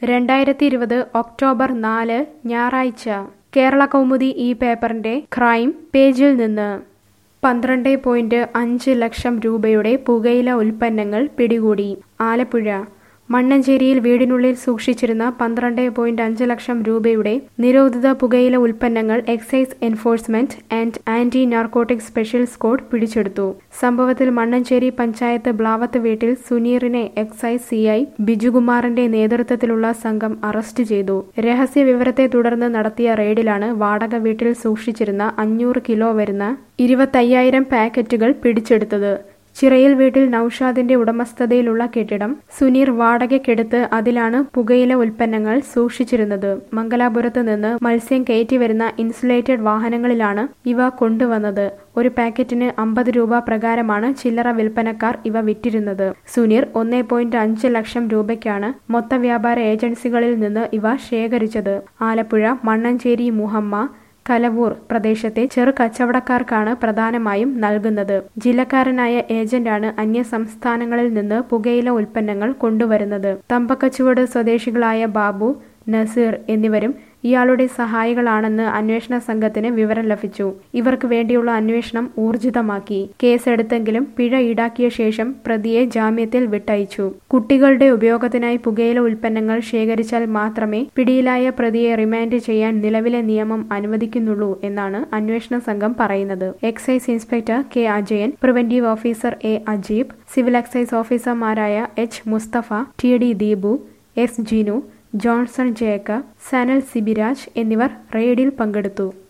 രണ്ടായിരത്തി ഇരുപത് ഒക്ടോബർ നാല് ഞായറാഴ്ച കേരള കൗമുദി ഈ പേപ്പറിന്റെ ക്രൈം പേജിൽ നിന്ന് പന്ത്രണ്ട് പോയിന്റ് അഞ്ച് ലക്ഷം രൂപയുടെ പുകയില ഉൽപ്പന്നങ്ങൾ പിടികൂടി ആലപ്പുഴ മണ്ണഞ്ചേരിയിൽ വീടിനുള്ളിൽ സൂക്ഷിച്ചിരുന്ന പന്ത്രണ്ട് പോയിന്റ് അഞ്ച് ലക്ഷം രൂപയുടെ നിരോധിത പുകയില ഉൽപ്പന്നങ്ങൾ excise enforcement and anti narcotic special squad പിടിച്ചെടുത്തു സംഭവത്തിൽ മണ്ണഞ്ചേരി പഞ്ചായത്ത് ബ്ലാവത്ത് വീട്ടിൽ സുനീറിനെ എക്സൈസ് സിഐ ബിജുകുമാറിന്റെ നേതൃത്വത്തിലുള്ള സംഘം അറസ്റ്റ് ചെയ്തു രഹസ്യ വിവരത്തെ തുടർന്ന് നടത്തിയ റെയ്ഡിലാണ് വാടക വീട്ടിൽ സൂക്ഷിച്ചിരുന്ന അഞ്ഞൂറ് കിലോ വരുന്ന ഇരുപത്തയ്യായിരം പാക്കറ്റുകൾ പിടിച്ചെടുത്തത് ചിറയിൽ വീട്ടിൽ നൌഷാദിന്റെ ഉടമസ്ഥതയിലുള്ള കെട്ടിടം സുനീർ വാടകയ്ക്കെടുത്ത് അതിലാണ് പുകയില ഉൽപ്പന്നങ്ങൾ സൂക്ഷിച്ചിരുന്നത് മംഗലാപുരത്ത് നിന്ന് മത്സ്യം കയറ്റിവരുന്ന ഇൻസുലേറ്റഡ് വാഹനങ്ങളിലാണ് ഇവ കൊണ്ടുവന്നത് ഒരു പാക്കറ്റിന് അമ്പത് രൂപ പ്രകാരമാണ് ചില്ലറ വിൽപ്പനക്കാർ ഇവ വിറ്റിരുന്നത് സുനീർ ഒന്നേ പോയിന്റ് അഞ്ച് ലക്ഷം രൂപയ്ക്കാണ് മൊത്ത വ്യാപാര ഏജൻസികളിൽ നിന്ന് ഇവ ശേഖരിച്ചത് ആലപ്പുഴ മണ്ണഞ്ചേരി മുഹമ്മ കലവൂർ പ്രദേശത്തെ ചെറു കച്ചവടക്കാർക്കാണ് പ്രധാനമായും നൽകുന്നത് ജില്ലക്കാരനായ ഏജന്റാണ് അന്യ സംസ്ഥാനങ്ങളിൽ നിന്ന് പുകയില ഉൽപ്പന്നങ്ങൾ കൊണ്ടുവരുന്നത് തമ്പക്കച്ചുവട് സ്വദേശികളായ ബാബു നസീർ എന്നിവരും ഇയാളുടെ സഹായികളാണെന്ന് അന്വേഷണ സംഘത്തിന് വിവരം ലഭിച്ചു ഇവർക്ക് വേണ്ടിയുള്ള അന്വേഷണം ഊർജിതമാക്കി കേസെടുത്തെങ്കിലും പിഴ ഈടാക്കിയ ശേഷം പ്രതിയെ ജാമ്യത്തിൽ വിട്ടയച്ചു കുട്ടികളുടെ ഉപയോഗത്തിനായി പുകയില ഉൽപ്പന്നങ്ങൾ ശേഖരിച്ചാൽ മാത്രമേ പിടിയിലായ പ്രതിയെ റിമാൻഡ് ചെയ്യാൻ നിലവിലെ നിയമം അനുവദിക്കുന്നുള്ളൂ എന്നാണ് അന്വേഷണ സംഘം പറയുന്നത് excise inspector K Ajayan preventive officer A Ajeeb civil excise ഓഫീസർമാരായ H Musthafa T D Deepu S Jinu Johnson Jacob Sanal Sibiraj എന്നിവർ റെയ്ഡിൽ പങ്കെടുത്തു